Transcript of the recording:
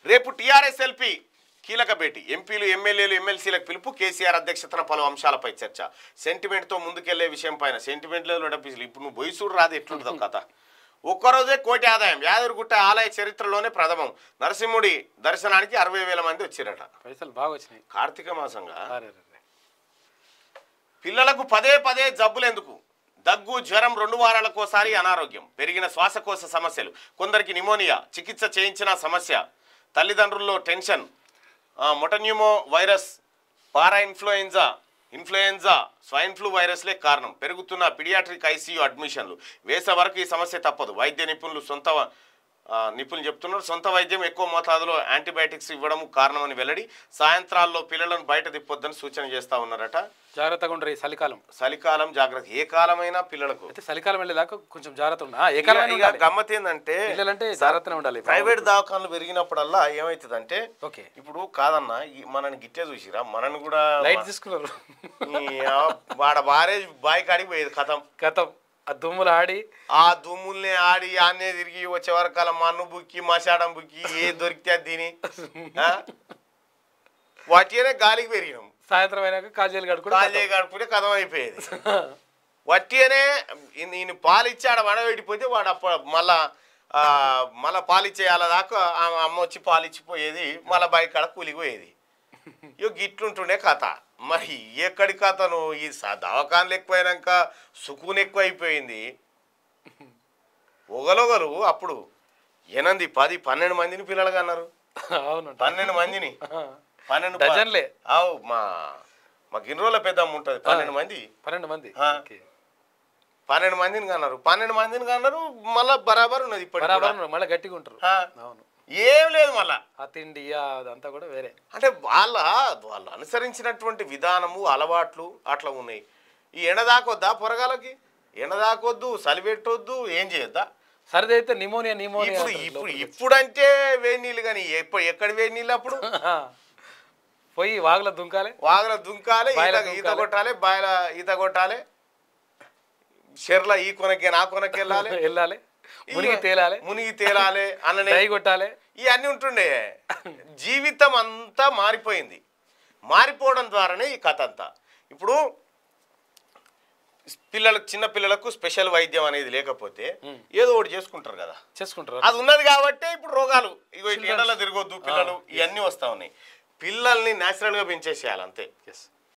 రేపు TRS LP కీలక భేటీ ఎంపీలు ఎమ్మెల్యేలు ఎమ్మెల్సీలకు పిలుపు కేసీఆర్ అధ్యక్షతన పలు అంశాలపై చర్చ సెంటిమెంట్తో ముందుకెళ్లే విషయం పైన సెంటిమెంట్లో డబ్బీసులు ఇప్పుడు నువ్వు బొయ్సూడు రాదు ఎట్లుంటుందో కథ ఒక్కరోజే కోటి ఆదాయం యాదగిరిగుట్ట ఆలయ చరిత్రలోనే ప్రథమం నరసింహుడి దర్శనానికి అరవై వేల మంది వచ్చిరట పైసలు బాగా వచ్చినాయి కార్తీక మాసంగా అరే అరే, అరే. పిల్లలకు పదే పదే జబ్బులు ఎందుకు దగ్గు జ్వరం రెండు వారాలకోసారి అనారోగ్యం పెరిగిన శ్వాసకోశ సమస్యలు కొందరికి నిమోనియా చికిత్స చేయించిన సమస్య తల్లిదండ్రుల్లో టెన్షన్ ఆ, మొటన్యూమో virus parainfluenza influenza swine flu వైరస్లే కారణం పెరుగుతున్న పిడియాట్రిక్ ఐసీయూ అడ్మిషన్లు వేసే వరకు ఈ సమస్య తప్పదు వైద్య నిపుణులు సొంత ఆ, నిపుణులు చెప్తున్నారు సొంత వైద్యం ఎక్కువ మోతాదులో యాంటీబయాటిక్స్ ఇవ్వడం కారణమని వెల్లడి సాయంత్రాల్లో పిల్లలను బయట తిప్పొద్దని సూచన చేస్తా ఉన్నారట జాగ్రత్తగా ఉండరు ఈ చలికాలం చలికాలం జాగ్రత్త ఏ కాలమైనా పిల్లలకు అయితే చలికాలం వెళ్ళేదాకా కొంచెం జాగ్రత్త ఉండాలి ఆ, ఏ కాలం ఇక గమ్మత్ ఏంటంటే పిల్లలంటే జాగ్రత్తనే ఉండాలి ప్రైవేట్ దవాఖానలు పెరిగినప్పుడల్లా ఏమవుతుందంటే ఓకే ఇప్పుడు కాదన్నా ఈ మనని గిట్టే చూసిరా మనని కూడా లైట్ తీసుకున్నారు ఈ ఆ వాడ బారే బాయ్ కాడికి పోయేది కథం గతం ఆ దుమ్ములు ఆడి ఆ దుమ్ముల్ని ఆడి ఆనే తిరిగి వచ్చే వరకాల మన్ను బుక్కి మసాడం బుక్కి ఏ దొరికితే అది తిని ఆ? వాటినే గాలికి పెరిగినాం సాయంత్రం అయినాక కాజేలు కడుకుంటే కాలే కడుపుకుంటే కథం అయిపోయేది వట్టిగానే ఈయన పాలు ఇచ్చి ఆడ వడబెట్టిపోతే వాడు అప్పుడు మళ్ళా ఆ, మళ్ళా పాలు ఇచ్చేయాల దాకా ఆ అమ్మ వచ్చి పాలు ఇచ్చిపోయేది మళ్ళా బయట కాడ కూలిపోయేది ఇక గిట్లుంటుండే కథ మరి ఎక్కడి కథను ఈ స- దవాఖానలు ఎక్కువైనాక సుకూన్ ఎక్కువ అయిపోయింది ఒగలొగలు అప్పుడు ఎనంది పది పన్నెండు మందిని పిల్లలుగా అన్నారు అవును పన్నెండు మందిని పన్నెండు ప- డజన్లే. అవు మా మా గిన్నెల పెద్దమ్మ ఉంటుంది పన్నెండు మంది పన్నెండు మంది ఆ. ఓకే పన్నెండు మందిని కన్నారు పన్నెండు మందిని కన్నారు మళ్ళా బరాబర్ ఉన్నది ఇప్పటికి బరాబర్ కూడా. ఉన్నారు, మళ్ళీ గట్టిగా ఉంటారు ఆ. అవును ఏం లేదు మళ్ళా ఆ తిండి ఆ అదంతా కూడా వేరే అంటే వాళ్ళ వాళ్ళు అనుసరించినటువంటి విధానము అలవాట్లు అట్లా ఉన్నాయి ఈ ఎండ దాకొద్దా పొరగాలకి ఎండ దాకొద్దు సలిపెట్టొద్దు ఏం చేయొద్దా సరిది అయితే నిమోనియా నిమోనియా ఇప్పుడు అంటారు ఇప్పుడు లోపలికి. ఇప్పుడంటే వేడి నీళ్ళు కానీ ఎప్పుడు ఎక్కడ వేడి నీళ్ళు అప్పుడు పోయి వాగుల దుంకాలే వాగుల దుంకాలి బాయిల ఈత ఈత దుంకాలే. కొట్టాలి బాయిల ఈత కొట్టాలి చెర్ల ఈ కొనకి నా కొనకి వెళ్ళాలి వెళ్ళాలి మునిగి తేలాలి మునిగి తేలాలి అన్ననే డై కొట్టాలి ఇవన్నీ ఉంటుండే జీవితం అంతా మారిపోయింది మారిపోవడం ద్వారానే ఈ కథ అంతా ఇప్పుడు పిల్లలకు చిన్న పిల్లలకు స్పెషల్ వైద్యం అనేది లేకపోతే ఏదో ఒకటి చేసుకుంటారు కదా చేసుకుంటారు అది ఉన్నది కాబట్టి ఇప్పుడు రోగాలు ఇగో ఇటు ఎండలో తిరగొద్దు పిల్లలు ఇవన్నీ వస్తా ఉన్నాయి పిల్లల్ని natural గా పెంచేసేయాలి అంతే ఎస్